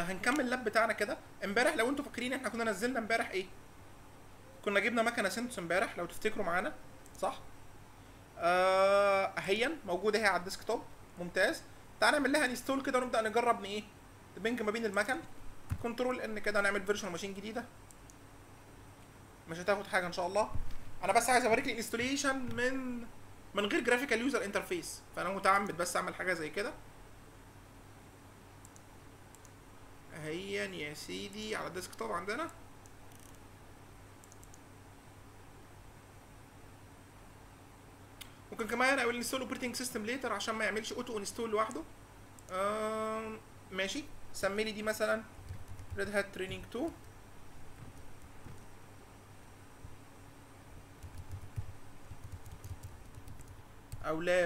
هنكمل اللاب بتاعنا كده امبارح لو انتوا فاكرين احنا كنا نزلنا امبارح ايه كنا جبنا مكنه سنتوس امبارح لو تفتكروا معانا صح آه اهيا موجوده اهي على الديسك توب ممتاز تعال نعمل لها انستول كده ونبدا نجرب ن ايه بنج ما بين المكن كنترول ان كده نعمل فيرجن ماشين جديده مش هتاخد حاجه ان شاء الله انا بس عايز اوريك الانستوليشن من من غير جرافيكال يوزر انترفيس فانا متعمد بس اعمل حاجه زي كده اهيا يا سيدي على الديسك توب عندنا ممكن كمان اقول انستول اوبريتنج سيستم ليتر عشان ما يعملش اوتو انستول لوحده آم، ماشي سمي لي دي مثلا ريد هات تريننج 2 او لاب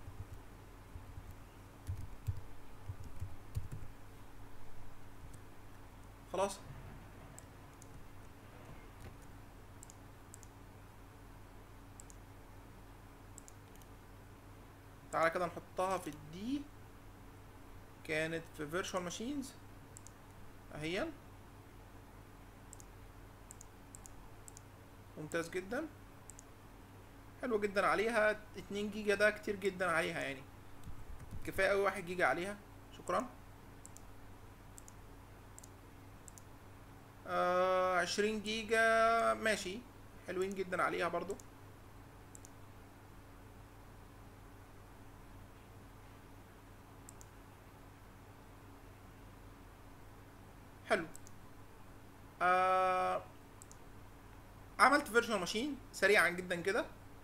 خلاص تعالى كده نحطها في الدي كانت في فيرتشوال ماشينز اهيا ممتاز جدا حلو جدا عليها 2 جيجا ده كتير جدا عليها يعني كفايه قوي 1 جيجا عليها شكرا آه 20 جيجا ماشي حلوين جدا عليها برضو حلو آه عملت فيرتشوال ماشين سريعا جدا كده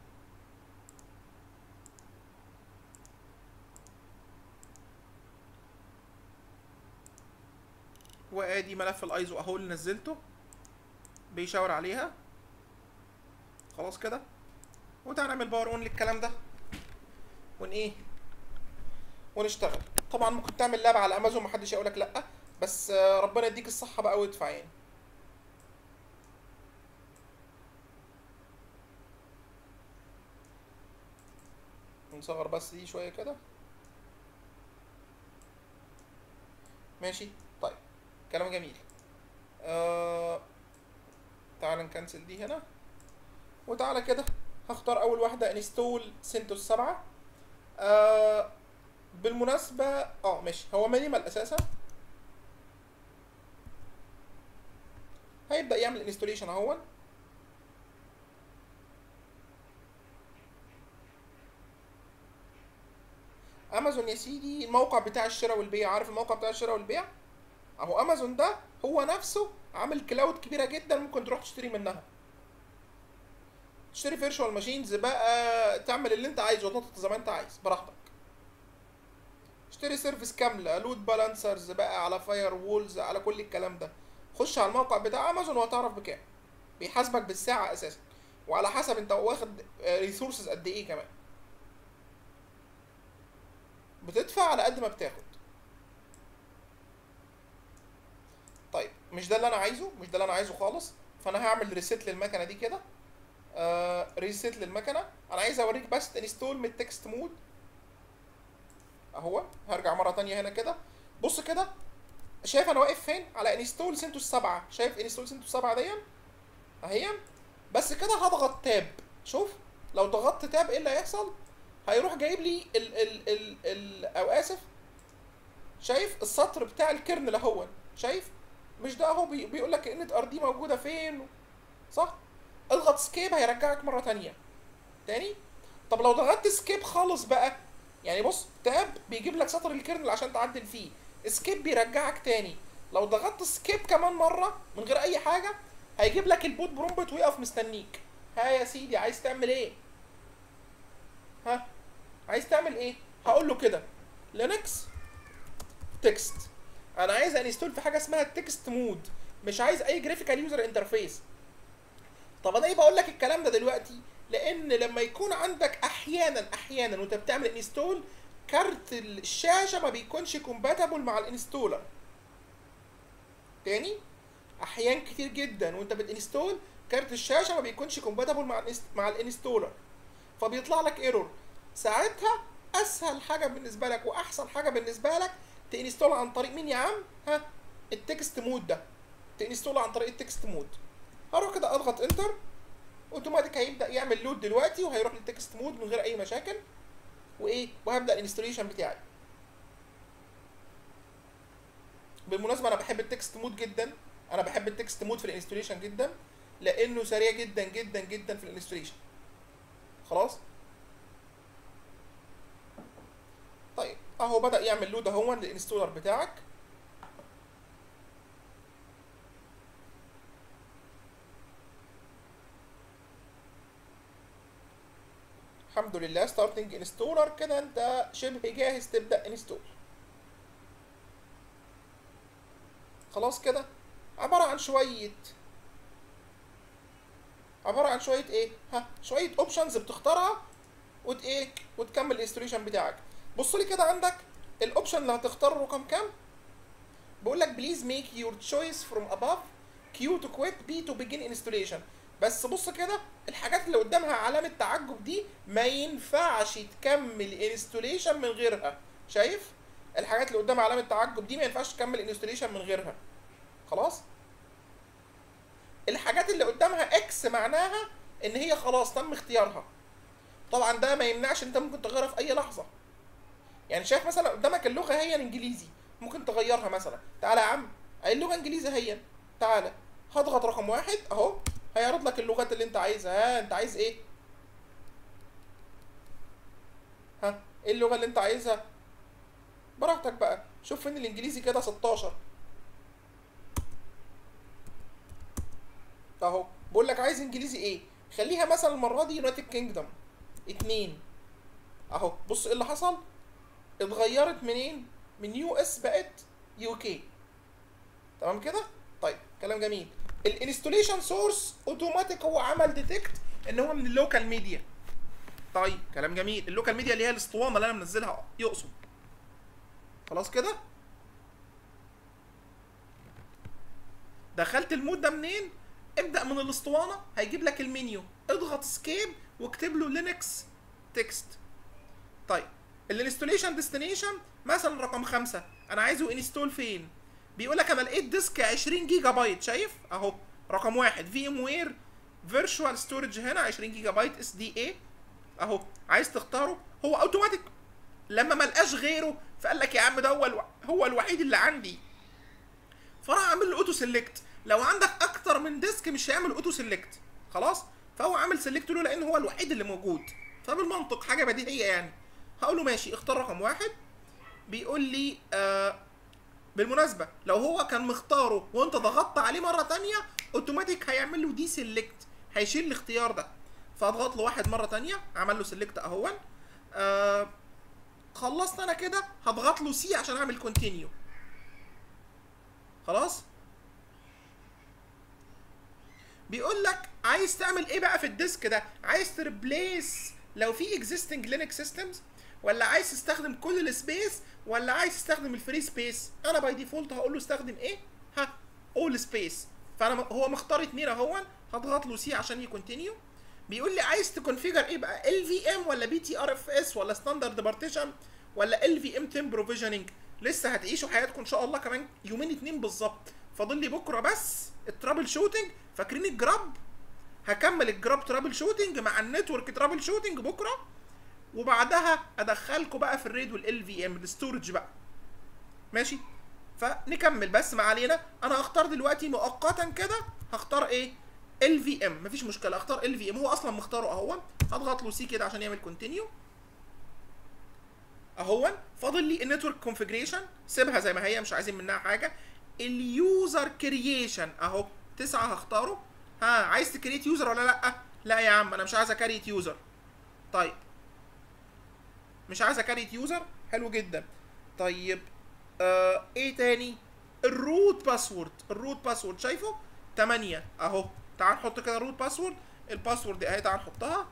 وادي ملف الايزو اهو اللي نزلته بيشاور عليها خلاص كده وتعالى نعمل باور اون للكلام ده ون ايه ونشتغل طبعا ممكن تعمل لاب على امازون محدش يقولك لا بس آه، ربنا يديك الصحه بقى ويدفع يعني نصغر بس دي شويه كده ماشي طيب كلام جميل آه... تعال نكنسل دي هنا وتعالى كده هختار اول واحده انستول سنتوس 7 آه... بالمناسبه اه ماشي هو مينيمال اساسا هيبدا يعمل انستوليشن اهون امازون يا سيدي الموقع بتاع الشراء والبيع عارف الموقع بتاع الشراء والبيع اهو امازون ده هو نفسه عامل كلاود كبيره جدا ممكن تروح تشتري منها تشتري فيرشوال ماشينز بقى تعمل اللي انت عايزه وتنطط زي ما انت عايز براحتك اشتري سيرفيس كامله لود بالانسرز بقى على فاير وولز على كل الكلام ده خش على الموقع بتاع امازون وهتعرف بكام بيحاسبك بالساعه اساسا وعلى حسب انت واخد ريسورسز قد ايه كمان بتدفع على قد ما بتاخد طيب مش ده اللي انا عايزه مش ده اللي انا عايزه خالص فانا هعمل ريسيت للمكنه دي كده آه ريسيت للمكنه انا عايز اوريك بس انستول من التكست مود اهو هرجع مره تانية هنا كده بص كده شايف انا واقف فين على انستول سنتوس 7 شايف انستول سنتوس 7 دي اهي بس كده هضغط تاب شوف لو ضغطت تاب ايه اللي هيحصل هيروح جايب لي ال ال ال ال او اسف شايف السطر بتاع الكيرنل اهو شايف مش ده اهو بي بيقول لك ان ار دي موجوده فين صح اضغط سكيب هيرجعك مره تانية تاني طب لو ضغطت سكيب خالص بقى يعني بص تاب بيجيب لك سطر الكيرنل عشان تعدل فيه سكيب بيرجعك تاني لو ضغطت سكيب كمان مره من غير اي حاجه هيجيب لك البوت برومبت ويقف مستنيك ها يا سيدي عايز تعمل ايه ها عايز تعمل ايه هقول له كده لينكس تكست انا عايز انستول في حاجه اسمها التكست مود مش عايز اي جرافيكال يوزر انترفيس طب انا ايه بقول لك الكلام ده دلوقتي لان لما يكون عندك احيانا احيانا وانت بتعمل انستول كارت الشاشه ما بيكونش كومباتبل مع الانستولر تاني احيان كتير جدا وانت بتنستول كارت الشاشه ما بيكونش كومباتبل مع الانست... مع الانستولر فبيطلع لك ايرور ساعتها اسهل حاجه بالنسبه لك واحسن حاجه بالنسبه لك تنستول عن طريق مين يا عم ها التكست مود ده تنستول عن طريق التكست مود هروح كده اضغط انتر اوتوماتيك هيبدا يعمل لود دلوقتي وهيروح للتكست مود من غير اي مشاكل وايه وهبدا الانستوليشن بتاعي بالمناسبه انا بحب التكست مود جدا انا بحب التكست مود في الانستوليشن جدا لانه سريع جدا جدا جدا في الانستوليشن خلاص طيب اهو بدا يعمل لود اهو للانستولر بتاعك الحمد لله ستارتنج انستولر كده انت شبه جاهز تبدا انستول خلاص كده عباره عن شويه عباره عن شويه ايه ها شويه اوبشنز بتختارها وت ايه وتكمل الانستوليشن بتاعك بص لي كده عندك الاوبشن اللي هتختاره رقم كام بيقول لك بليز ميك يور تشويس فروم اباف كيو تو كويت بي تو بيجين انستوليشن بس بص كده الحاجات اللي قدامها علامه تعجب دي ما ينفعش تكمل انستوليشن من غيرها شايف الحاجات اللي قدامها علامه تعجب دي ما ينفعش تكمل انستوليشن من غيرها خلاص الحاجات اللي قدامها اكس معناها ان هي خلاص تم اختيارها طبعا ده ما يمنعش انت ممكن تغيرها في اي لحظه يعني شايف مثلا قدامك اللغه هي الانجليزي ممكن تغيرها مثلا تعالى يا عم اللغه انجليزي هي تعالى هضغط رقم واحد اهو هيعرض لك اللغات اللي انت عايزها ها انت عايز ايه ها ايه اللغه اللي انت عايزها براحتك بقى شوف فين الانجليزي كده 16 اهو بقول لك عايز انجليزي ايه خليها مثلا المره دي يونايتد كينجدم اتنين اهو بص ايه اللي حصل اتغيرت منين من يو اس بقت يو كي تمام كده طيب كلام جميل الانستوليشن سورس اوتوماتيك هو عمل ديتكت ان هو من اللوكال ميديا طيب كلام جميل اللوكال ميديا اللي هي الاسطوانه اللي انا منزلها يقصد خلاص كده دخلت المود ده منين ابدا من الاسطوانه هيجيب لك المنيو اضغط سكيب واكتب له لينكس تكست طيب الانستوليشن ديستنيشن مثلا رقم خمسة انا عايزه انستول فين بيقول لك انا لقيت ديسك 20 جيجا بايت شايف اهو رقم واحد في ام وير فيرتشوال ستورج هنا 20 جيجا بايت اس دي اي اهو عايز تختاره هو اوتوماتيك لما ما لقاش غيره فقال لك يا عم ده هو الو... هو الوحيد اللي عندي فراح عامل له اوتو سيلكت لو عندك اكتر من ديسك مش هيعمل اوتو سيلكت خلاص فهو عامل سيلكت له لان هو الوحيد اللي موجود فبالمنطق حاجه بديهيه يعني هقول له ماشي اختار رقم واحد بيقول لي آه بالمناسبه لو هو كان مختاره وانت ضغطت عليه مره تانية اوتوماتيك هيعمل له دي سيلكت هيشيل الاختيار ده فاضغط له واحد مره تانية عمل له سيلكت اهون آه خلصت انا كده هضغط له سي عشان اعمل كونتينيو خلاص بيقول لك عايز تعمل ايه بقى في الديسك ده عايز تريبليس لو في اكزيستنج لينكس سيستمز ولا عايز تستخدم كل السبيس ولا عايز تستخدم الفري سبيس انا باي ديفولت هقول له استخدم ايه ها اول سبيس فانا هو مختار اتنين اهون هضغط له سي عشان يكونتينيو بيقول لي عايز تكونفيجر ايه بقى ال في ام ولا بي تي ار اف اس ولا ستاندرد بارتيشن ولا ال في ام تيم بروفيجننج لسه هتعيشوا حياتكم ان شاء الله كمان يومين اتنين بالظبط فاضل لي بكره بس الترابل شوتنج فاكرين الجراب هكمل الجراب ترابل شوتنج مع النتورك ترابل شوتنج بكره وبعدها ادخلكم بقى في الريد والال في ام الستورج بقى ماشي فنكمل بس ما علينا انا هختار دلوقتي مؤقتا كده هختار ايه ال في ام مفيش مشكله اختار ال في ام هو اصلا مختاره اهو هضغط له سي كده عشان يعمل كونتينيو اهون فاضل لي النتورك كونفيجريشن سيبها زي ما هي مش عايزين منها حاجه اليوزر كرييشن اهو تسعه هختاره ها عايز تكريت يوزر ولا لا لا يا عم انا مش عايز اكريت يوزر طيب مش عايز اكريت يوزر حلو جدا طيب آه ايه تاني الروت باسورد الروت باسورد شايفه 8 اهو تعال نحط كده روت باسورد الباسورد دي اهي تعال نحطها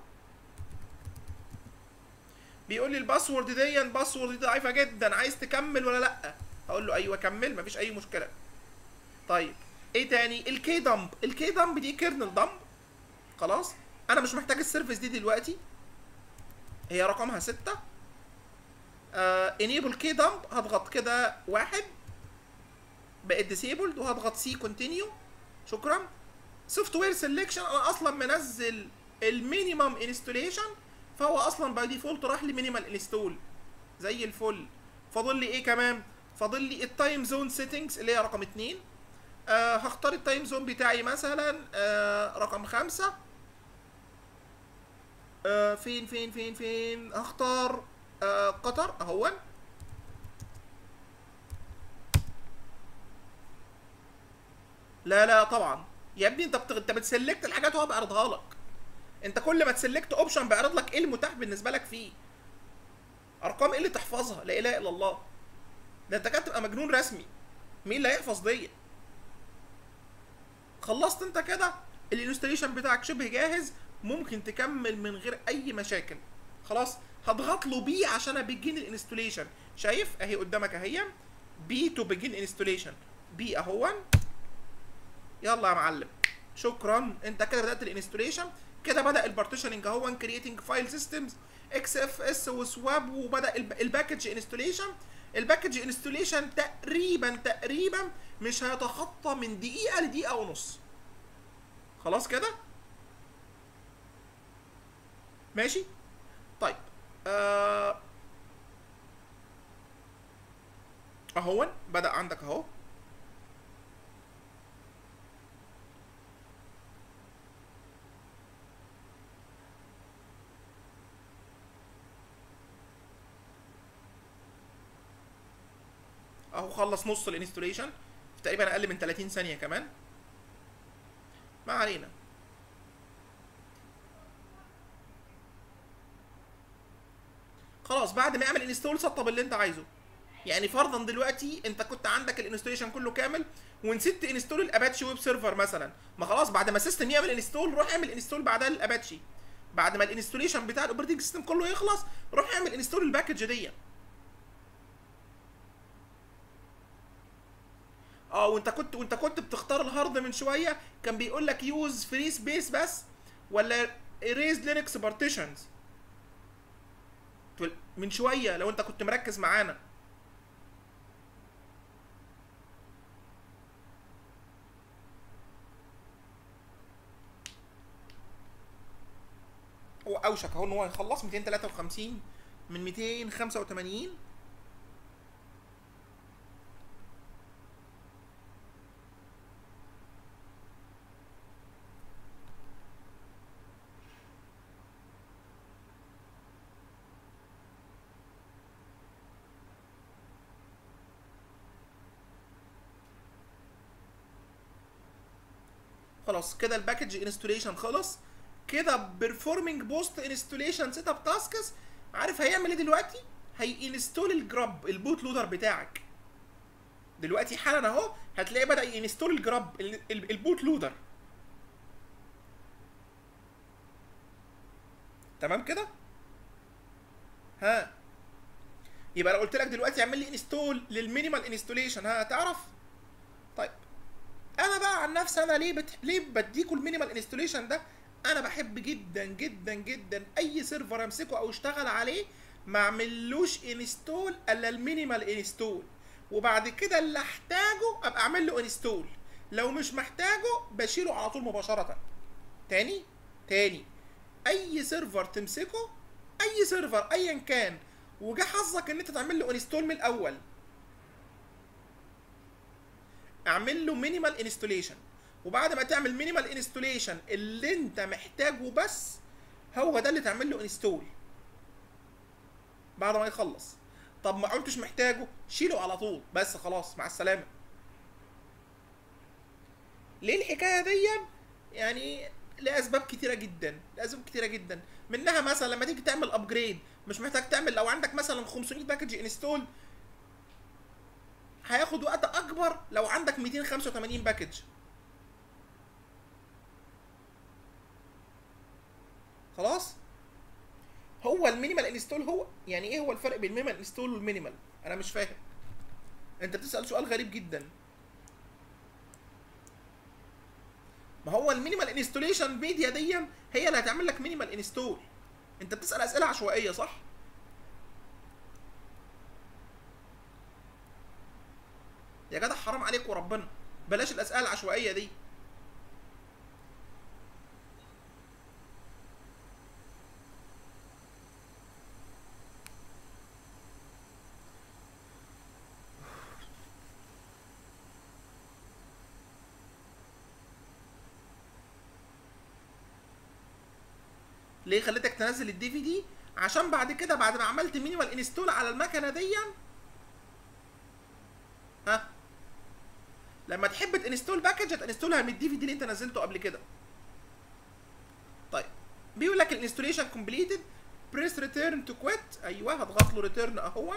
بيقول لي الباسورد دي باسورد دي ضعيفه جدا عايز تكمل ولا لا هقول له ايوه كمل مفيش اي مشكله طيب ايه تاني الكي دمب الكي دمب دي كيرنل دمب خلاص انا مش محتاج السيرفيس دي دلوقتي هي رقمها ستة انيبل كي دمب هضغط كده واحد بقت ديسيبلد وهضغط سي كونتينيو شكرا سوفت وير سيلكشن انا اصلا منزل المينيمم انستوليشن فهو اصلا باي ديفولت راح لمينيمال انستول زي الفل فاضل لي ايه كمان فاضل لي التايم زون سيتنجز اللي هي رقم اتنين آه هختار التايم زون بتاعي مثلا آه رقم خمسة آه فين فين فين فين هختار آه قطر اهون لا لا طبعا يا ابني انت بت... انت بتسلكت الحاجات وهو بيعرضها لك انت كل ما تسلكت اوبشن بيعرض لك ايه المتاح بالنسبه لك فيه ارقام ايه اللي تحفظها لا اله الا الله ده انت كده تبقى مجنون رسمي مين اللي هيحفظ دي خلصت انت كده الانستليشن بتاعك شبه جاهز ممكن تكمل من غير اي مشاكل خلاص هضغط له بي عشان ابيجين الانستليشن شايف اهي قدامك اهي بي تو بيجين انستليشن بي اهون يلا يا معلم شكرا انت كده بدات الانستليشن كده بدا البارتيشننج اهو كرييتنج فايل سيستمز اكس اف اس وسواب وبدا الب- الباكج انستليشن الباكج انستليشن تقريبا تقريبا مش هيتخطى من دقيقه لدقيقه ونص خلاص كده ماشي طيب آه اهون بدا عندك اهو اهو خلص نص الانستوليشن في تقريبا اقل من 30 ثانيه كمان ما علينا خلاص بعد ما يعمل انستول سطب اللي انت عايزه يعني فرضا دلوقتي انت كنت عندك الانستوليشن كله كامل ونسيت انستول الاباتشي ويب سيرفر مثلا ما خلاص بعد ما السيستم يعمل انستول روح اعمل انستول بعدها للاباتشي بعد ما الانستوليشن بتاع الاوبريتنج سيستم كله يخلص روح اعمل انستول الباكج دي اه وانت كنت وانت كنت بتختار الهارد من شويه كان بيقول لك يوز فري سبيس بس ولا erase لينكس بارتيشنز من شويه لو انت كنت مركز معانا هو اوشك اهو ان هو يخلص 253 من 285 خلاص كده الباكج انستوليشن خلص كده بيرفورمينج بوست انستوليشن سيت اب تاسكس عارف هيعمل ايه دلوقتي هينستول الجراب البوت لودر بتاعك دلوقتي حالا اهو هتلاقيه بدا ينستول الجراب ال- ال- البوت لودر تمام كده ها يبقى لو قلت لك دلوقتي اعمل لي انستول للمينيمال انستوليشن ها هتعرف طيب انا بقى عن نفسي انا ليه بت... ليه بديكوا المينيمال انستوليشن ده انا بحب جدا جدا جدا اي سيرفر امسكه او اشتغل عليه ما اعملوش انستول الا المينيمال انستول وبعد كده اللي احتاجه ابقى اعمل له انستول لو مش محتاجه بشيله على طول مباشره تاني تاني اي سيرفر تمسكه اي سيرفر ايا كان وجا حظك ان انت تعمل له انستول من الاول اعمل له مينيمال انستوليشن وبعد ما تعمل مينيمال انستوليشن اللي انت محتاجه بس هو ده اللي تعمل له انستول بعد ما يخلص طب ما قلتش محتاجه شيله على طول بس خلاص مع السلامه ليه الحكايه دي يعني لاسباب كتيره جدا لاسباب كتيره جدا منها مثلا لما تيجي تعمل ابجريد مش محتاج تعمل لو عندك مثلا 500 باكج انستول هياخد وقت اكبر لو عندك 285 باكج خلاص هو المينيمال انستول هو يعني ايه هو الفرق بين المينيمال انستول والمينيمال انا مش فاهم انت بتسال سؤال غريب جدا ما هو المينيمال انستوليشن ميديا دي هي اللي هتعمل لك مينيمال انستول انت بتسال اسئله عشوائيه صح يا جدع حرام عليك وربنا بلاش الاسئله العشوائيه دي ليه خليتك تنزل الدي في دي عشان بعد كده بعد ما عملت مينيمال انستول على المكنه دي ها لما تحب تنستول باكج هتنستولها من الدي في دي اللي انت نزلته قبل كده طيب بيقول لك الانستوليشن كومبليتد بريس ريتيرن تو كويت ايوه هضغط له ريتيرن اهون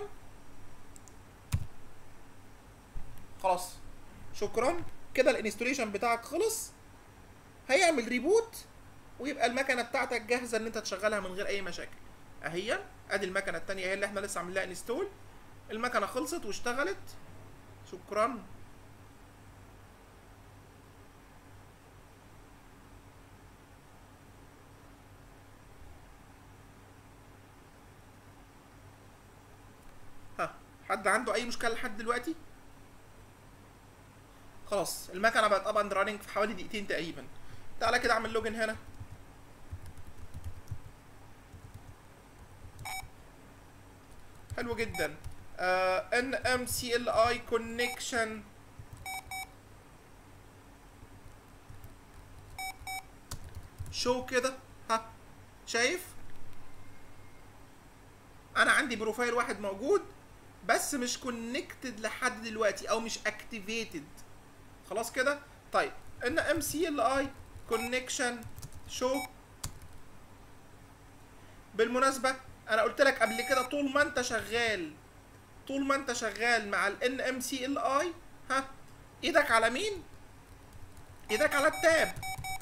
خلاص شكرا كده الانستوليشن بتاعك خلص هيعمل ريبوت ويبقى المكنه بتاعتك جاهزه ان انت تشغلها من غير اي مشاكل اهي ادي المكنه التانية هي اللي احنا لسه عاملين لها انستول المكنه خلصت واشتغلت شكرا ها حد عنده اي مشكله لحد دلوقتي خلاص المكنه بقت اب اند راننج في حوالي دقيقتين تقريبا تعالى كده اعمل لوجن هنا حلو جدا ان ام سي ال اي كونكشن شو كده ها شايف انا عندي بروفايل واحد موجود بس مش كونكتد لحد دلوقتي او مش اكتيفيتد خلاص كده طيب ان ام سي ال اي كونكشن شو بالمناسبه انا قلت لك قبل كده طول ما انت شغال طول ما انت شغال مع ال ان ام سي ال اي ها ايدك على مين ايدك على التاب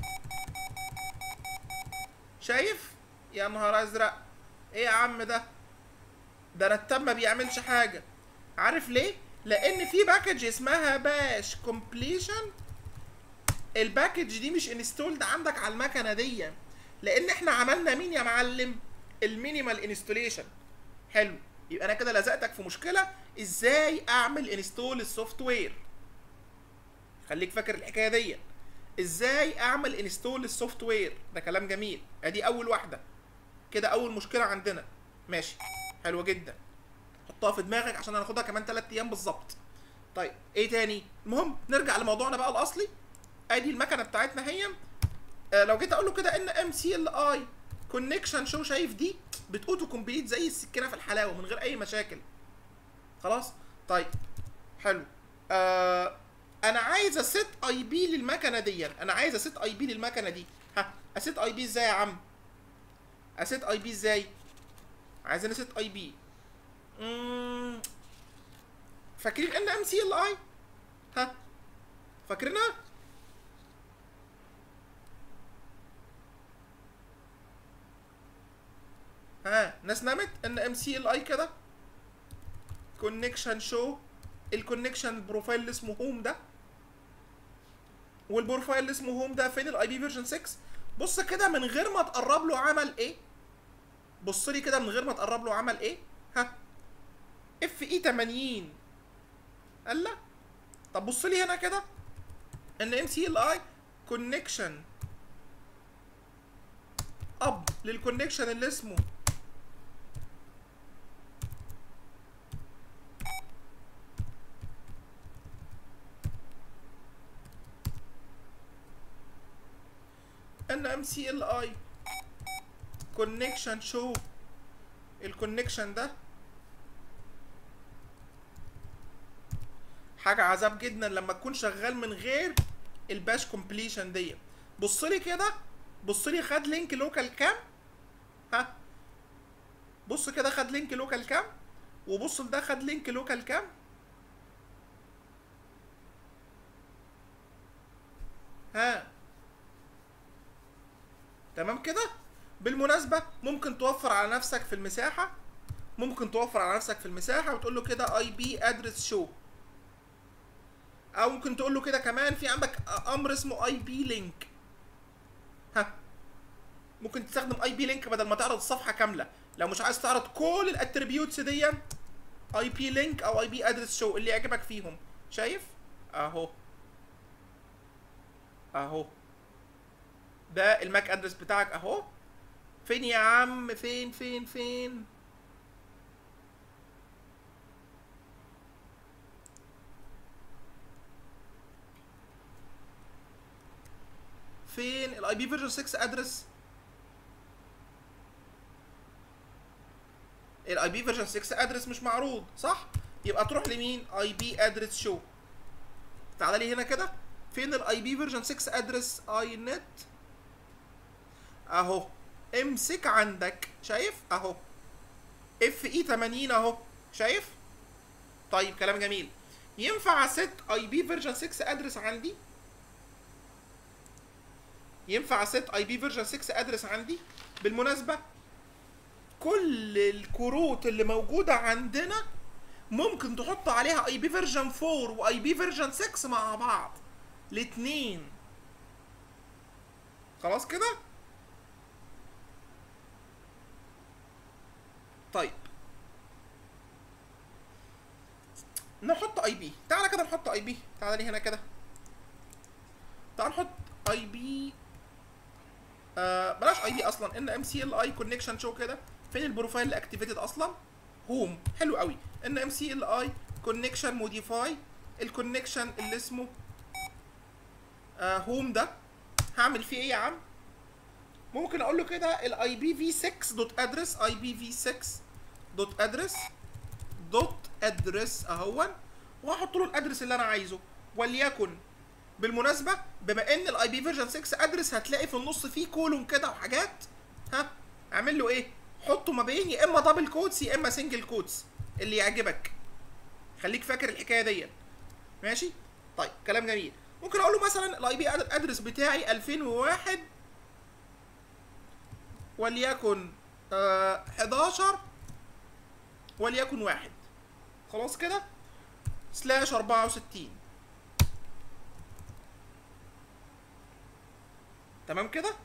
شايف يا نهار ازرق ايه يا عم ده ده انا التاب ما بيعملش حاجه عارف ليه لان في باكج اسمها باش كومبليشن الباكج دي مش انستولد عندك على المكنه دي لان احنا عملنا مين يا معلم المينيمال انستوليشن حلو يبقى انا كده لزقتك في مشكله ازاي اعمل انستول السوفت وير خليك فاكر الحكايه دي ازاي اعمل انستول السوفت وير ده كلام جميل ادي اول واحده كده اول مشكله عندنا ماشي حلوه جدا حطها في دماغك عشان هناخدها كمان 3 ايام بالظبط طيب ايه تاني المهم نرجع لموضوعنا بقى الاصلي ادي المكنه بتاعتنا هي آه لو جيت اقول له كده ان ام سي ال اي كونكشن شو شايف دي بتوتو كومبليت زي السكينه في الحلاوه من غير اي مشاكل خلاص طيب حلو آه انا عايز اسيت اي بي للمكنه دي انا عايز اسيت اي بي للمكنه دي ها اسيت اي بي ازاي يا عم اسيت اي بي ازاي عايزين اسيت اي بي فاكرين ان ام سي ال اي ها فاكرينها ها ناس نامت ان ام سي ال اي كده كونكشن شو الكونكشن بروفايل اللي اسمه هوم ده والبروفايل اللي اسمه هوم ده فين الاي بي فيرجن 6 بص كده من غير ما تقرب له عمل ايه بص لي كده من غير ما تقرب له عمل ايه ها اف اي 80 قال لا طب بص لي هنا كده ان ام سي ال اي كونكشن اب للكونكشن اللي اسمه ان ام سي ال اي كونكشن شو الكونكشن ده حاجه عذاب جدا لما تكون شغال من غير الباش كومبليشن دي بص لي كده بص لي خد لينك لوكال كام ها بص كده خد لينك لوكال كام وبص ده خد لينك لوكال كام ها تمام كده بالمناسبة ممكن توفر على نفسك في المساحة ممكن توفر على نفسك في المساحة وتقول له كده اي بي ادرس شو او ممكن تقول له كده كمان في عندك امر اسمه اي بي لينك ها ممكن تستخدم اي بي لينك بدل ما تعرض الصفحة كاملة لو مش عايز تعرض كل الاتريبيوتس دي اي بي لينك او اي بي ادرس شو اللي يعجبك فيهم شايف اهو اهو ده الماك ادرس بتاعك اهو فين يا عم فين فين فين فين الاي بي فيرجن 6 ادرس الاي بي فيرجن 6 ادرس مش معروض صح يبقى تروح لمين اي بي ادرس شو تعالى لي هنا كده فين الاي بي فيرجن 6 ادرس اي نت اهو امسك عندك شايف اهو اف اي 80 اهو شايف طيب كلام جميل ينفع ست اي بي فيرجن 6 ادرس عندي ينفع ست اي بي فيرجن 6 ادرس عندي بالمناسبه كل الكروت اللي موجوده عندنا ممكن تحط عليها اي بي فيرجن 4 واي بي فيرجن 6 مع بعض الاثنين خلاص كده طيب نحط اي بي تعالى كده نحط اي بي تعالى لي هنا كده تعال نحط اي بي آه بلاش اي بي اصلا ان ام سي ال اي كونكشن شو كده فين البروفايل اللي اكتيفيتد اصلا هوم حلو قوي ان ام سي ال اي كونكشن موديفاي الكونكشن اللي اسمه آه هوم ده هعمل فيه ايه يا عم ممكن اقول له كده الاي بي في 6 دوت ادرس اي بي في 6 دوت ادرس دوت ادرس اهون واحط له الادرس اللي انا عايزه وليكن بالمناسبه بما ان الاي بي فيرجن 6 ادرس هتلاقي في النص فيه كولون كده وحاجات ها اعمل له ايه حطه ما بين يا اما دبل كوتس يا اما سنجل كوتس اللي يعجبك خليك فاكر الحكايه دي ماشي طيب كلام جميل ممكن اقول له مثلا الاي بي ادرس بتاعي 2001 وليكن آه 11 وليكن واحد خلاص كده سلاش 64 تمام كده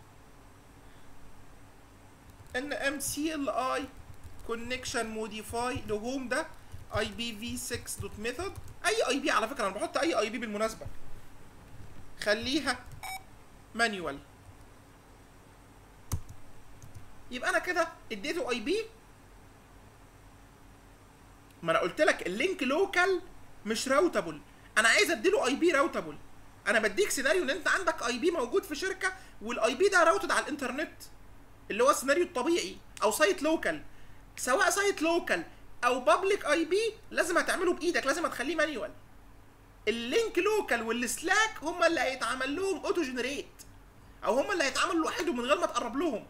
ان ام سي ال اي كونكشن موديفاي لهوم ده اي بي في 6 دوت ميثود اي اي بي على فكره انا بحط اي اي بي بالمناسبه خليها مانيوال يبقى انا كده اديته اي بي ما انا قلت لك اللينك لوكال مش راوتابل انا عايز اديله اي بي راوتابل انا بديك سيناريو ان انت عندك اي بي موجود في شركه والاي بي ده راوتد على الانترنت اللي هو السيناريو الطبيعي او سايت لوكال سواء سايت لوكال او بابليك اي بي لازم هتعمله بايدك لازم هتخليه مانيوال اللينك لوكال والسلاك هم اللي هيتعمل لهم اوتو جنريت او هم اللي هيتعملوا لوحدهم من غير ما تقرب لهم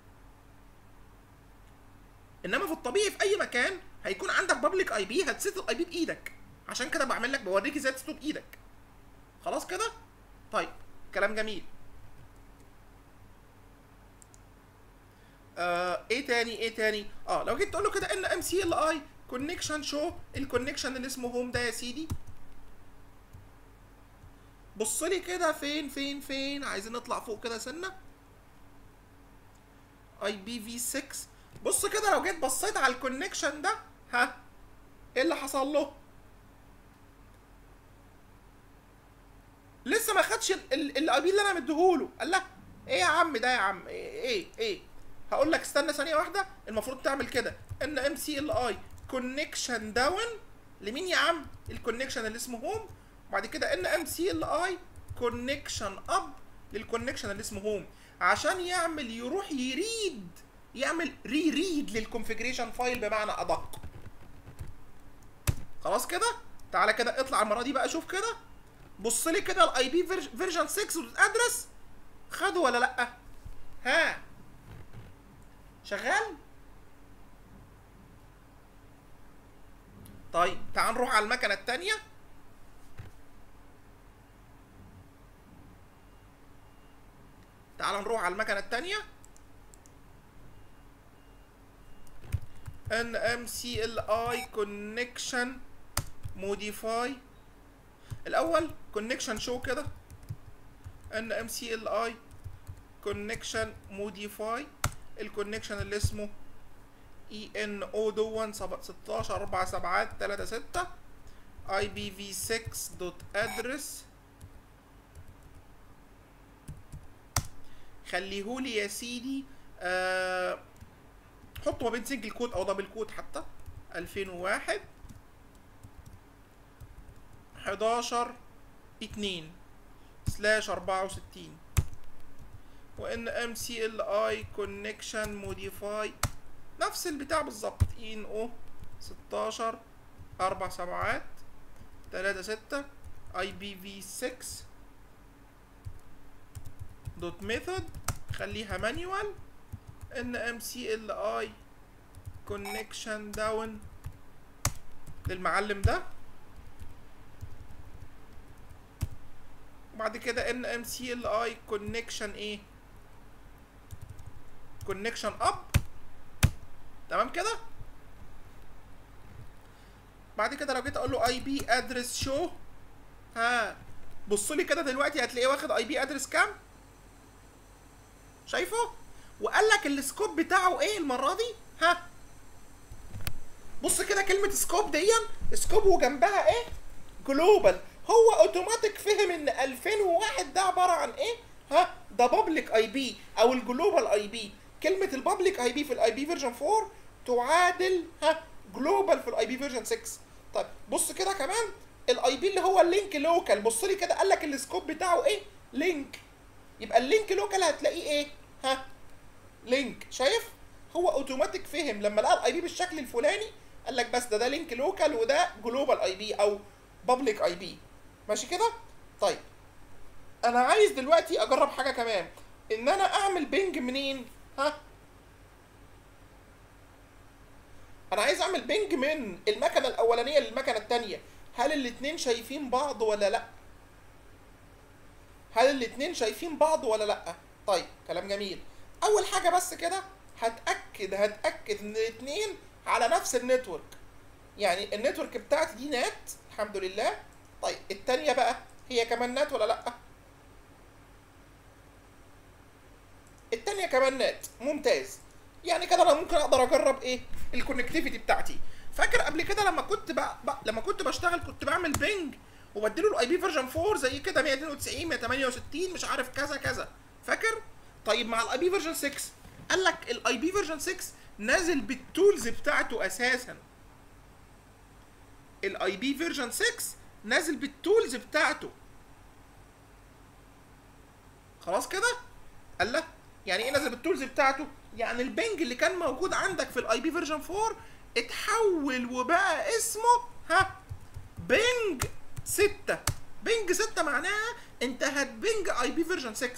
انما في الطبيعي في اي مكان هيكون عندك بابليك اي بي هتسيت الاي بي بايدك عشان كده بعمل لك بوريك ازاي تسيته بايدك خلاص كده طيب كلام جميل آه ايه تاني ايه تاني اه لو جيت تقول له كده ان ام سي ال اي كونكشن شو الكونكشن اللي اسمه هوم ده يا سيدي بص لي كده فين فين فين عايزين نطلع فوق كده سنه اي بي في 6 بص كده لو جيت بصيت على الكونكشن ده ها ايه اللي حصل له لسه ما خدش الاي بي اللي انا مديهوله قال لا ايه يا عم ده يا عم ايه ايه, إيه؟ هقول لك استنى ثانيه واحده المفروض تعمل كده ان ام سي ال اي كونكشن داون لمين يا عم الكونكشن اللي اسمه هوم وبعد كده ان ام سي ال اي كونكشن اب للكونكشن اللي اسمه هوم عشان يعمل يروح يريد يعمل ري ريد للكونفيجريشن فايل بمعنى ادق خلاص كده تعالى كده اطلع المره دي بقى شوف كده بص لي كده الاي بي فيرجن 6 ادرس خده ولا لا ها شغال طيب تعال نروح على المكنه الثانيه تعال نروح على المكنه الثانيه ان ام سي ال اي كونكشن موديفاي الاول كونكشن شو كده ان ام سي ال اي كونكشن موديفاي الكونكشن اللي اسمه اي ان او دون 16 4 7 3 6 ipv6.address خليهولي يا سيدي آه حطه ما بين سنجل كود او دبل كود حتى 2001 11 2 سلاش 64 وان ام سي ال اي كونكشن موديفاي نفس البتاع بالظبط اي ان او 16 اربع سبعات 3 6 اي بي في 6 دوت ميثود خليها مانيوال ان ام سي ال اي كونكشن داون للمعلم ده وبعد كده ان ام سي ال اي كونكشن ايه كونكشن اب تمام كده بعد كده لو جيت اقول له اي بي ادرس شو ها بص لي كده دلوقتي هتلاقيه واخد اي بي ادرس كام شايفه وقال لك السكوب بتاعه ايه المره دي ها بص كده كلمه سكوب دي سكوب وجنبها ايه جلوبال هو اوتوماتيك فهم ان 2001 ده عباره عن ايه ها ده بابليك اي بي او الجلوبال اي بي كلمه البابليك اي بي في الاي بي فيرجن 4 تعادل ها جلوبال في الاي بي فيرجن 6 طيب بص كده كمان الاي بي اللي هو اللينك لوكال بص لي كده قال لك السكوب بتاعه ايه لينك يبقى اللينك لوكال هتلاقيه ايه ها لينك شايف هو اوتوماتيك فهم لما لقى الاي بي بالشكل الفلاني قال لك بس ده ده لينك لوكال وده جلوبال اي بي او بابليك اي بي ماشي كده طيب انا عايز دلوقتي اجرب حاجه كمان ان انا اعمل بينج منين ها انا عايز اعمل بينج من المكنه الاولانيه للمكنه الثانيه هل الاتنين شايفين بعض ولا لا هل الاتنين شايفين بعض ولا لا طيب كلام جميل اول حاجه بس كده هتاكد هتاكد ان الاتنين على نفس النتورك يعني النتورك بتاعتي دي نات الحمد لله طيب التانية بقى هي كمان نات ولا لا التانية كمان نات ممتاز يعني كده انا ممكن اقدر اجرب ايه الكونكتيفيتي بتاعتي فاكر قبل كده لما كنت بق... بق... لما كنت بشتغل كنت بعمل بينج وبديله الاي بي فيرجن 4 زي كده 192 168 مش عارف كذا كذا فاكر طيب مع الاي بي فيرجن 6 قال لك الاي بي فيرجن 6 نازل بالتولز بتاعته اساسا الاي بي فيرجن 6 نازل بالتولز بتاعته خلاص كده قال لا يعني ايه نازل بالتولز بتاعته يعني البنج اللي كان موجود عندك في الاي بي فيرجن 4 اتحول وبقى اسمه ها بنج 6 بنج 6 معناها انت هتبنج اي بي فيرجن 6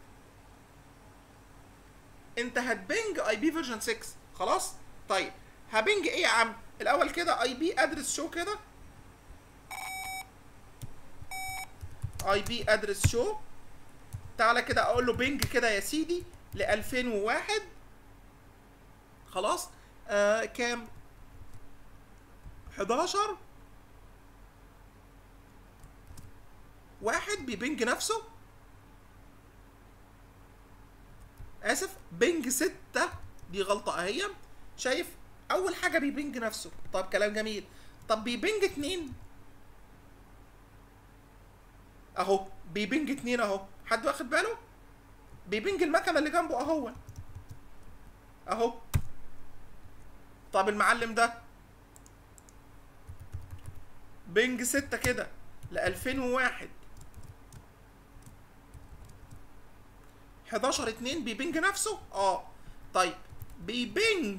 انت هتبنج اي بي فيرجن 6 خلاص طيب هبنج ايه يا عم الاول كده اي بي ادرس شو كده اي بي ادرس شو تعالى كده اقول له بنج كده يا سيدي ل 2001 خلاص آه كام 11 واحد بيبنج نفسه اسف بنج ستة دي غلطة اهي شايف اول حاجة بيبنج نفسه طب كلام جميل طب بيبنج اتنين اهو بيبنج اتنين اهو حد واخد باله بيبنج المكنة اللي جنبه اهو اهو طب المعلم ده بنج ستة كده ل 2001 11 2 بيبنج نفسه اه طيب بيبنج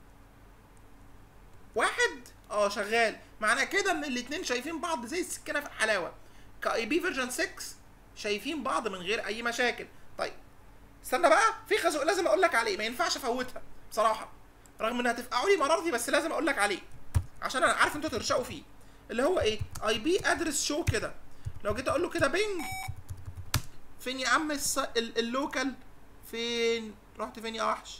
واحد اه شغال معنى كده ان الاتنين شايفين بعض زي السكينه في الحلاوه كاي بي فيرجن 6 شايفين بعض من غير اي مشاكل طيب استنى بقى في خازوق لازم اقول لك عليه ما ينفعش افوتها بصراحه رغم انها تفقعوا لي مرارتي بس لازم اقول لك عليه عشان انا عارف انتوا ترشقوا فيه اللي هو ايه اي بي ادرس شو كده لو جيت اقول له كده بينج فين يا عم الس... ال... اللوكال فين رحت فين يا وحش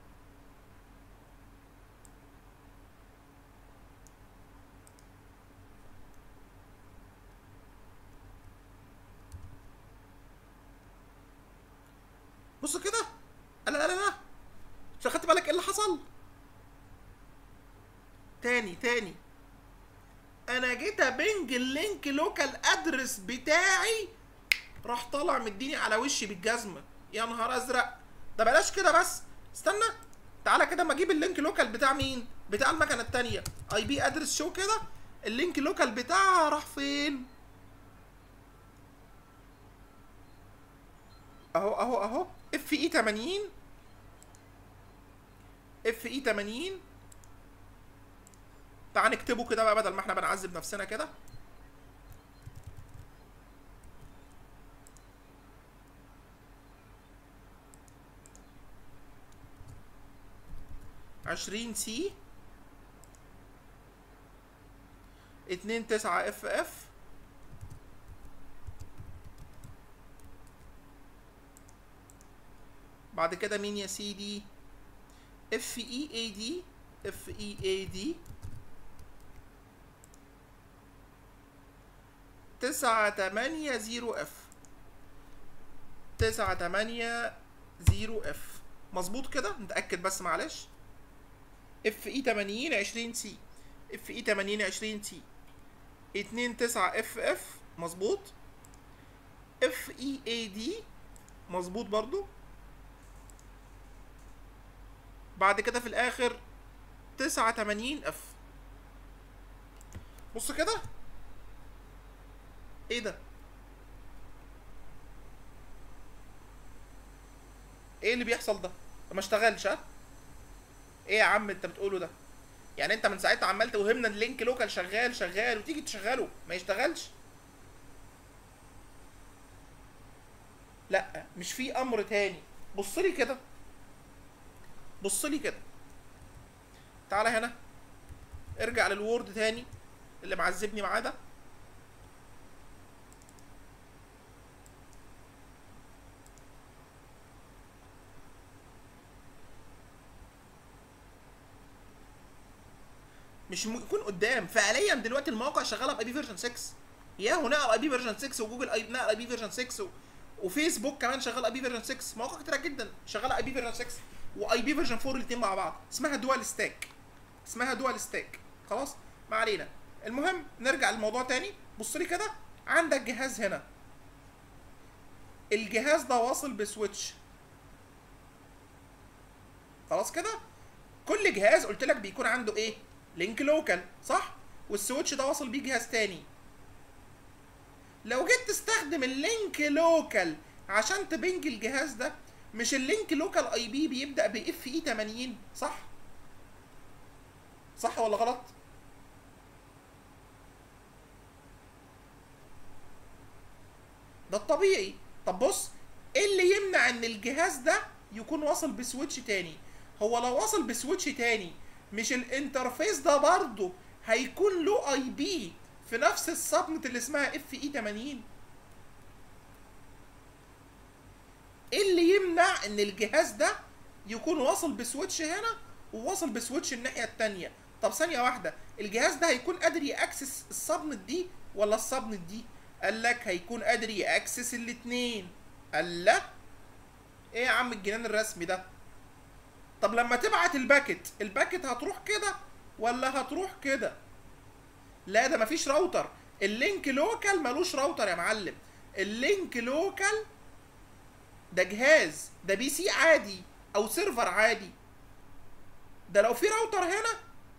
بص كده لا لا لا لا مش خدت بالك ايه اللي حصل تاني تاني انا جيت ابنج اللينك لوكال ادرس بتاعي راح طالع مديني على وشي بالجزمه يا نهار ازرق ده بلاش كده بس استنى تعالى كده اما اجيب اللينك لوكال بتاع مين بتاع المكنه التانية اي بي ادرس شو كده اللينك لوكال بتاعها راح فين اهو اهو اهو اف اي 80 اف اي 80 تعال نكتبه كده بقى بدل ما احنا بنعذب نفسنا كده عشرين سي اتنين تسعة اف اف بعد كده مين يا سيدي اف اي اي دي اف اي اي دي تسعة تمانية زيرو اف تسعة تمانية زيرو اف مظبوط كده نتأكد بس معلش اف اي تمانين عشرين سي اف اي تمانين عشرين سي اتنين تسعة اف اف مظبوط اف اي اي دي مظبوط برضو بعد كده في الاخر تسعة تمانين اف بص كده ايه ده ايه اللي بيحصل ده ده ما اشتغلش ها ايه يا عم انت بتقوله ده يعني انت من ساعتها عمال توهمنا اللينك لوكال شغال شغال وتيجي تشغله ما يشتغلش لا مش في امر تاني بص لي كده بص لي كده تعالى هنا ارجع للوورد تاني اللي معذبني معاه ده مش م- يكون قدام فعليا دلوقتي المواقع شغاله باي بي فيرجن 6 ياهو نقل اي بي فيرجن 6 وجوجل اي نقل اي بي فيرجن 6 و... وفيسبوك كمان شغال اي بي فيرجن 6 مواقع كتيره جدا شغاله اي بي فيرجن 6 واي بي فيرجن 4 الاثنين مع بعض اسمها دوال ستاك اسمها دوال ستاك خلاص ما علينا المهم نرجع للموضوع تاني بص لي كده عندك جهاز هنا الجهاز ده واصل بسويتش خلاص كده كل جهاز قلت لك بيكون عنده ايه لينك لوكال صح والسويتش ده واصل بيه جهاز تاني لو جيت تستخدم اللينك لوكال عشان تبنج الجهاز ده مش اللينك لوكال اي بي بيبدا باف اي 80 صح صح ولا غلط ده الطبيعي طب بص ايه اللي يمنع ان الجهاز ده يكون واصل بسويتش تاني هو لو وصل بسويتش تاني مش الانترفيس ده برضه هيكون له اي بي في نفس السبنت اللي اسمها اف اي 80 ايه اللي يمنع ان الجهاز ده يكون واصل بسويتش هنا وواصل بسويتش الناحيه التانية طب ثانيه واحده الجهاز ده هيكون قادر ياكسس السبنت دي ولا السبنت دي قال لك هيكون قادر ياكسس الاتنين قال لا ايه يا عم الجنان الرسمي ده طب لما تبعت الباكت الباكت هتروح كده ولا هتروح كده لا ده مفيش راوتر اللينك لوكال ملوش راوتر يا معلم اللينك لوكال ده جهاز ده بي سي عادي او سيرفر عادي ده لو في راوتر هنا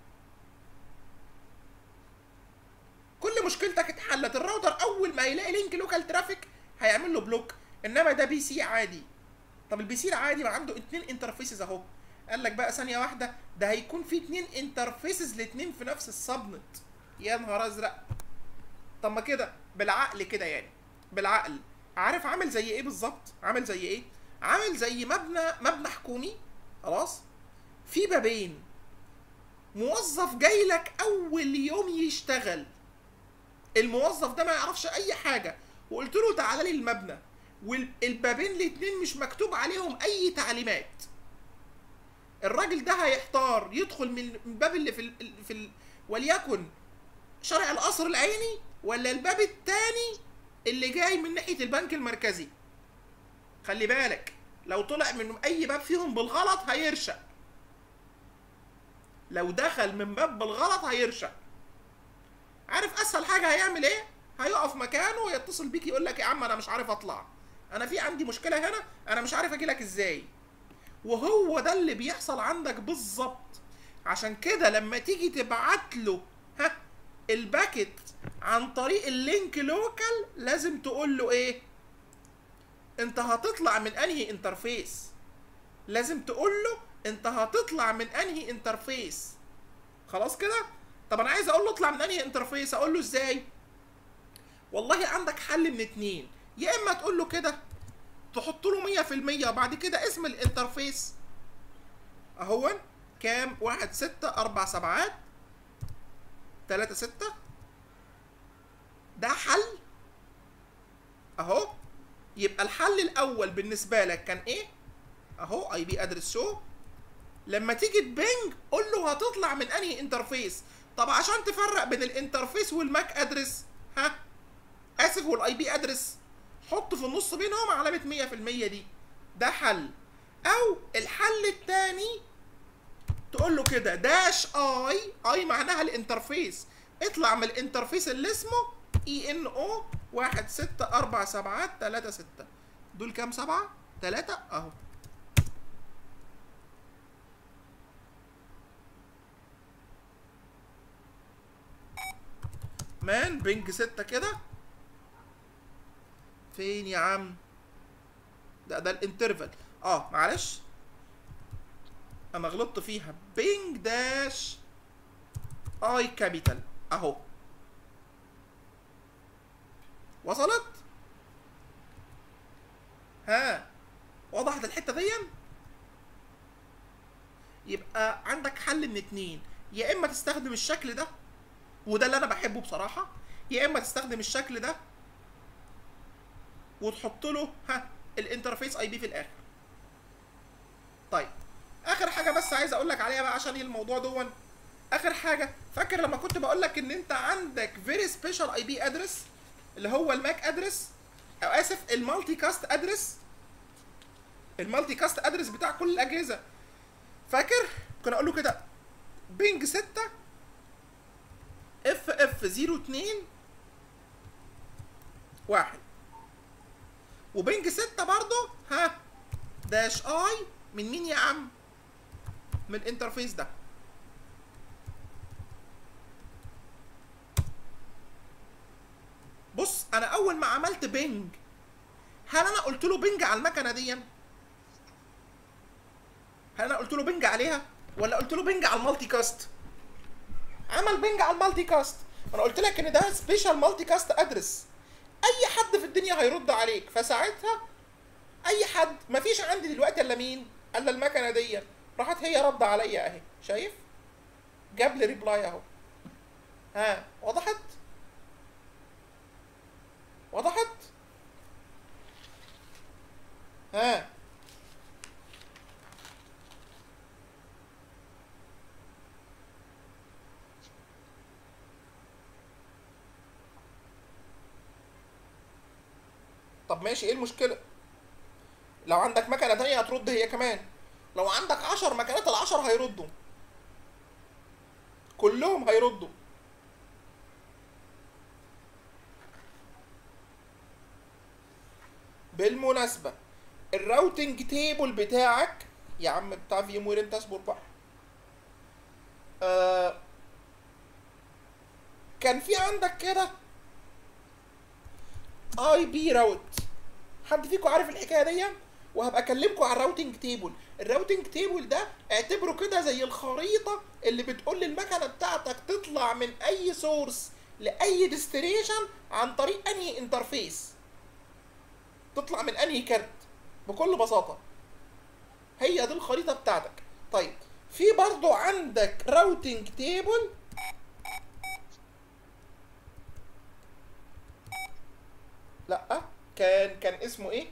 كل مشكلتك اتحلت الراوتر اول ما يلاقي لينك لوكال ترافيك هيعمل له بلوك انما ده بي سي عادي طب البي سي العادي ما عنده اتنين انترفيسز اهو قال لك بقى ثانيه واحده ده هيكون في اتنين انترفيسز الاتنين في نفس السبنت يا نهار ازرق طب ما كده بالعقل كده يعني بالعقل عارف عامل زي ايه بالظبط عامل زي ايه عامل زي مبنى مبنى حكومي خلاص في بابين موظف جاي لك اول يوم يشتغل الموظف ده ما يعرفش اي حاجه وقلت له تعالى لي المبنى والبابين الاتنين مش مكتوب عليهم اي تعليمات الراجل ده هيحتار يدخل من الباب اللي في ال في ال وليكن شارع القصر العيني ولا الباب التاني اللي جاي من ناحيه البنك المركزي خلي بالك لو طلع من اي باب فيهم بالغلط هيرشق لو دخل من باب بالغلط هيرشق عارف اسهل حاجه هيعمل ايه هيقف مكانه ويتصل بيك يقول لك يا عم انا مش عارف اطلع انا في عندي مشكله هنا انا مش عارف اجي لك ازاي وهو ده اللي بيحصل عندك بالظبط عشان كده لما تيجي تبعت له ها الباكت عن طريق اللينك لوكال لازم تقول له ايه انت هتطلع من انهي انترفيس لازم تقول له انت هتطلع من انهي انترفيس خلاص كده طب انا عايز اقول له اطلع من انهي انترفيس اقول له ازاي والله عندك حل من اتنين يا اما تقول له كده تحط له 100% وبعد كده اسم الانترفيس اهون كام واحد ستة اربع سبعات تلاتة ستة ده حل اهو يبقى الحل الاول بالنسبة لك كان ايه اهو اي بي ادرس شو لما تيجي تبنج قول له هتطلع من انهي انترفيس طب عشان تفرق بين الانترفيس والماك ادرس ها اسف والاي بي ادرس حط في النص بينهم علامة 100% دي ده حل او الحل التاني تقول له كده داش اي اي معناها الانترفيس اطلع من الانترفيس اللي اسمه اي ان او واحد ستة اربع سبعات تلاتة ستة دول كام سبعة؟ تلاتة اهو مان بنج ستة كده فين يا عم ده ده الانترفال اه معلش انا غلطت فيها بينج داش اي كابيتال اهو وصلت ها وضحت الحته دي يبقى عندك حل من اتنين يا اما تستخدم الشكل ده وده اللي انا بحبه بصراحه يا اما تستخدم الشكل ده وتحط له ها الانترفيس اي بي في الاخر طيب اخر حاجه بس عايز اقول لك عليها بقى عشان الموضوع دون اخر حاجه فاكر لما كنت بقول لك ان انت عندك فيري سبيشال اي بي ادرس اللي هو الماك ادرس او اسف المالتي كاست ادرس المالتي كاست ادرس بتاع كل الاجهزه فاكر كنا اقول له كده بينج 6 اف اف 02 واحد وبنج 6 برضه ها داش اي من مين يا عم من الانترفيس ده بص انا اول ما عملت بنج هل انا قلت له بنج على المكنه دي هل انا قلت له بنج عليها ولا قلت له بنج على المالتي كاست عمل بنج على المالتي كاست انا قلت لك ان ده سبيشال مالتي كاست ادرس اي حد في الدنيا هيرد عليك فساعتها اي حد مفيش عندي دلوقتي الا مين الا المكنه دي راحت هي رد عليا اهي شايف جاب لي ريبلاي اهو ها وضحت وضحت ها طب ماشي ايه المشكلة؟ لو عندك مكنة تانية هترد هي كمان لو عندك عشر مكنات العشر هيردوا كلهم هيردوا بالمناسبة الراوتنج تيبل بتاعك يا عم بتاع في ام وير انت اصبر بقى آه كان في عندك كده اي بي راوت حد فيكم عارف الحكايه دي وهبقى اكلمكم على الراوتنج تيبل الراوتنج تيبل ده اعتبره كده زي الخريطه اللي بتقول للمكنه بتاعتك تطلع من اي سورس لاي ديستنيشن عن طريق انهي انترفيس تطلع من انهي كارت بكل بساطه هي دي الخريطه بتاعتك طيب في برضو عندك راوتنج تيبل لا كان كان اسمه ايه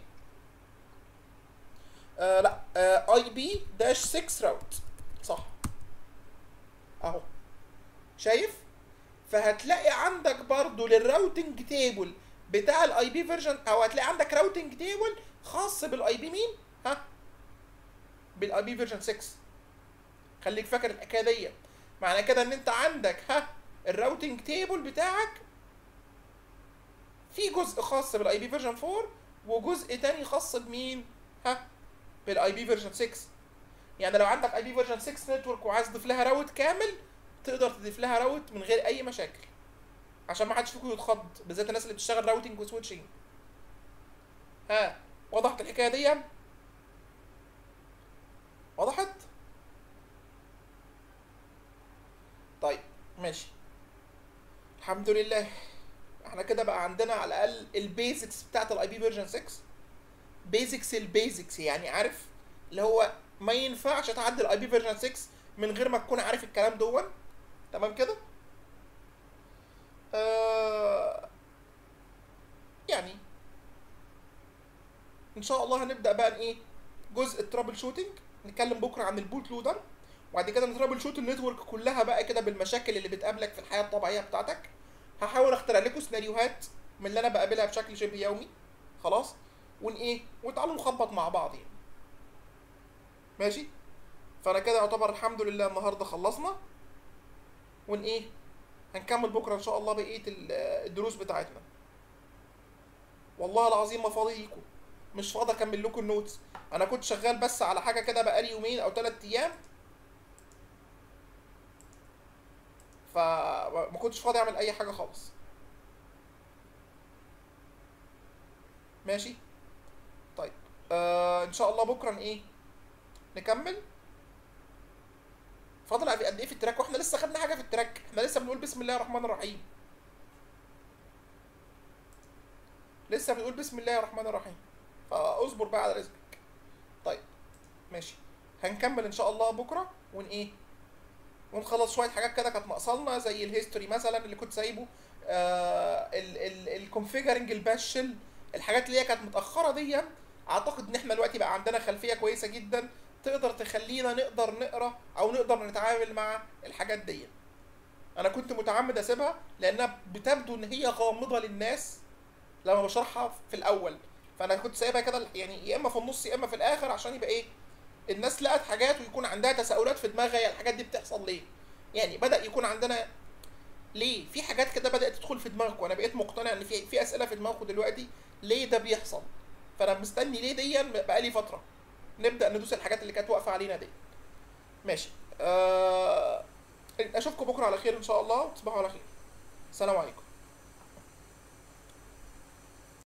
آه لا اي بي داش 6 راوت صح اهو شايف فهتلاقي عندك برضو للراوتنج تيبل بتاع الاي بي فيرجن او هتلاقي عندك راوتنج تيبل خاص بالاي بي مين ها بالاي بي فيرجن 6 خليك فاكر الحكايه دي معنى كده ان انت عندك ها الراوتنج تيبل بتاعك في جزء خاص بالاي بي فيرجن 4 وجزء تاني خاص بمين ها بالاي بي فيرجن 6 يعني لو عندك اي بي فيرجن 6 نتورك وعايز تضيف لها راوت كامل تقدر تضيف لها راوت من غير اي مشاكل عشان ما حدش فيكم يتخض بالذات الناس اللي بتشتغل راوتنج وسويتشنج ها وضحت الحكايه دي وضحت طيب ماشي الحمد لله احنا كده بقى عندنا على الاقل البيزكس بتاعت الاي بي فيرجن 6 بيزكس البيزكس يعني عارف اللي هو ما ينفعش تعدي الاي بي فيرجن 6 من غير ما تكون عارف الكلام دون تمام كده آه يعني ان شاء الله هنبدا بقى ايه جزء الترابل شوتنج نتكلم بكره عن البوت لودر وبعد كده نترابل شوت النتورك كلها بقى كده بالمشاكل اللي بتقابلك في الحياه الطبيعيه بتاعتك هحاول اخترع لكم سيناريوهات من اللي انا بقابلها بشكل شبه يومي خلاص ون ايه وتعالوا نخبط مع بعض يعني ماشي فانا كده يعتبر الحمد لله النهارده خلصنا ون ايه هنكمل بكره ان شاء الله بقيه ال- الدروس بتاعتنا والله العظيم ما فاضي ليكم مش فاضي اكمل لكم النوتس انا كنت شغال بس على حاجه كده بقالي يومين او ثلاث ايام فما كنتش فاضي اعمل اي حاجه خالص ماشي طيب آه ان شاء الله بكره ايه نكمل فاضل قد ايه في التراك واحنا لسه خدنا حاجه في التراك احنا لسه بنقول بسم الله الرحمن الرحيم لسه بنقول بسم الله الرحمن الرحيم فاصبر بقى على رزقك طيب ماشي هنكمل ان شاء الله بكره ون ايه ونخلص شويه حاجات كده كانت ناقصالنا زي الهيستوري مثلا اللي كنت سايبه آه الكونفيجرنج الباشل الحاجات اللي هي كانت متاخره دي اعتقد ان احنا دلوقتي بقى عندنا خلفيه كويسه جدا تقدر تخلينا نقدر نقرا او نقدر نتعامل مع الحاجات دي انا كنت متعمد اسيبها لانها بتبدو ان هي غامضه للناس لما بشرحها في الاول فانا كنت سايبها كده يعني يا اما في النص يا اما في الاخر عشان يبقى ايه الناس لقت حاجات ويكون عندها تساؤلات في دماغها هي الحاجات دي بتحصل ليه يعني بدا يكون عندنا ليه في حاجات كده بدات تدخل في دماغكم انا بقيت مقتنع ان في في اسئله في دماغكم دلوقتي ليه ده بيحصل فانا مستني ليه دي بقالي فتره نبدا ندوس الحاجات اللي كانت واقفه علينا دي ماشي آه... اشوفكم بكره على خير ان شاء الله وتصبحوا على خير السلام عليكم